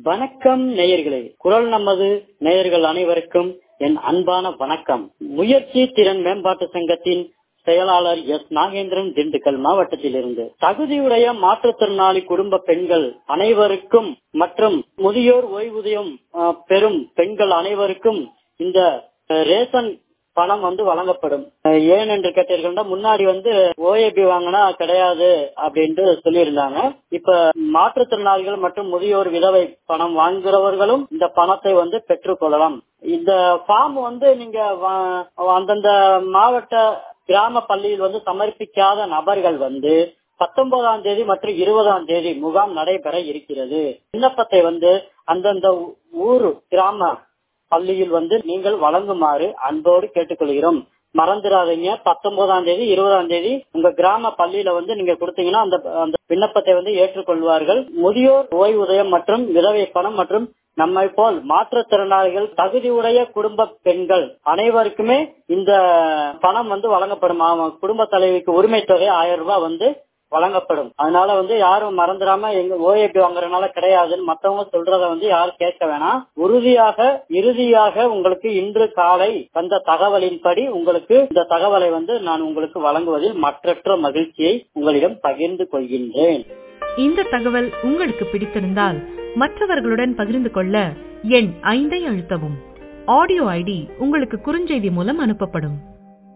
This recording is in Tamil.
வணக்கம் நேயர்களே குரல் நமது நேயர்கள் அனைவருக்கும் என் அன்பான வணக்கம் முயற்சி திறன் மேம்பாட்டு சங்கத்தின் செயலாளர் எஸ் நாகேந்திரன் திண்டுக்கல் மாவட்டத்திலிருந்து தகுதியுடைய மாற்றுத்திறனாளி குடும்ப பெண்கள் அனைவருக்கும் மற்றும் முதியோர் ஓய்வூதியம் அஹ், பெறும் பெண்கள் அனைவருக்கும் இந்த அஹ், ரேஷன் பணம் வந்து வழங்கப்படும் அஹ், ஏன் என்று கேட்டீர்கள்னா முன்னாடி வந்து ஓஏபி வாங்கினா கிடையாது அப்படின்ட்டு சொல்லியிருந்தாங்க இப்ப மாற்றுத்திறனாளிகள் மற்றும் முதியோர் விதவை பணம் வாங்குறவர்களும் இந்த பணத்தை வந்து பெற்றுக் கொள்ளலாம் இந்த ஃபார்ம் வந்து நீங்க வா- அந்தந்த மாவட்ட கிராம பள்ளியில் வந்து சமர்ப்பிக்காத நபர்கள் வந்து பத்தொன்பதாம் தேதி மற்றும் இருபதாம் தேதி முகாம் நடைபெற இருக்கிறது விண்ணப்பத்தை வந்து அந்தந்த ஊ- ஊர் கிராம பள்ளியில் வந்து நீங்கள் வழங்குமாறு அன்போடு கேட்டுக்கொள்கிறோம் மறந்துடாதீங்க பத்தொன்பதாம் தேதி இருபதாம் தேதி உங்க கிராம பள்ளியில வந்து நீங்க கொடுத்தீங்கன்னா அந்த அந்த விண்ணப்பத்தை வந்து ஏற்றுக்கொள்வார்கள் முதியோர் ஓய்வூதியம் மற்றும் விதவை பணம் மற்றும் நம்மை போல் மாற்றுத்திறனாளிகள் தகுதியுடைய குடும்ப பெண்கள் அனைவருக்குமே இந்த பணம் வந்து வழங்கப்படும் ஆமா, குடும்ப தலைவிக்கு உரிமை தொகை ஆயிரம் ரூபாய் வந்து வழங்கப்படும் அதனால வந்து யாரும் மறந்துடாம எங்க ஓஏபி வாங்குறதுனால கிடையாதுன்னு மத்தவங்க சொல்றத வந்து யாரும் கேட்க வேணாம் உறுதியாக இறுதியாக உங்களுக்கு இன்று காலை வந்த தகவலின்படி உங்களுக்கு இந்த தகவலை வந்து நான் உங்களுக்கு வழங்குவதில் மற்றற்ற மகிழ்ச்சியை உங்களிடம் பகிர்ந்து கொள்கின்றேன் இந்த தகவல் உங்களுக்கு பிடித்திருந்தால் மற்றவர்களுடன் பகிர்ந்து கொள்ள எண் ஐந்தை அழுத்தவும் ஆடியோ ஐடி உங்களுக்கு குறுஞ்செய்தி மூலம் அனுப்பப்படும்